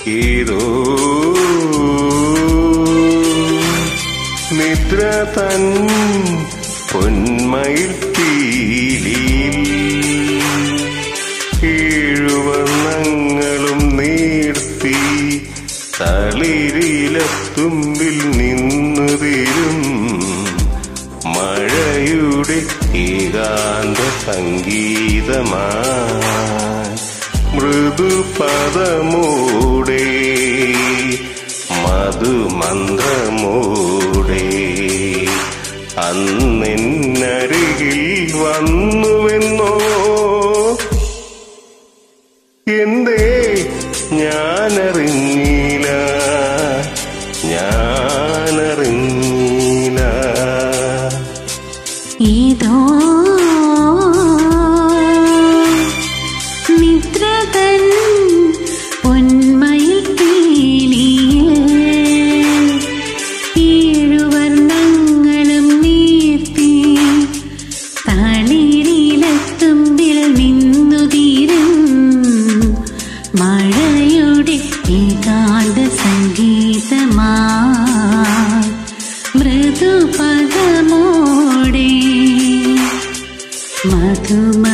ഏതോ നിദ്ര തൻ പൊന്മയിൽ പീലിയിൽ ഏഴുവർണ്ണങ്ങളും നീർത്തി തളിരിലത്തുമ്പിൽ നിന്നു തീരും മഴയുടെ ഏകാന്ത സംഗീതമായി മൃദുപദമൂടെ മധുമന്ത്രമൂടെ അന്നെന്നരികിൽ വന്നുവെന്നോ എന്തേ ഞാനറിഞ്ഞില്ല ഞാനറിഞ്ഞില്ല ഏതോ നിദ്രതൻ പൊന്മയിൽ പീലിയിൽ ഏഴുവർണ്ണങ്ങളും നീർത്തി തളിരിലത്തുമ്പിൽ നിന്നു തീരും മഴയുടെ ഏകാന്ത സംഗീതമായി മൃദുപദമോടെ മധുമ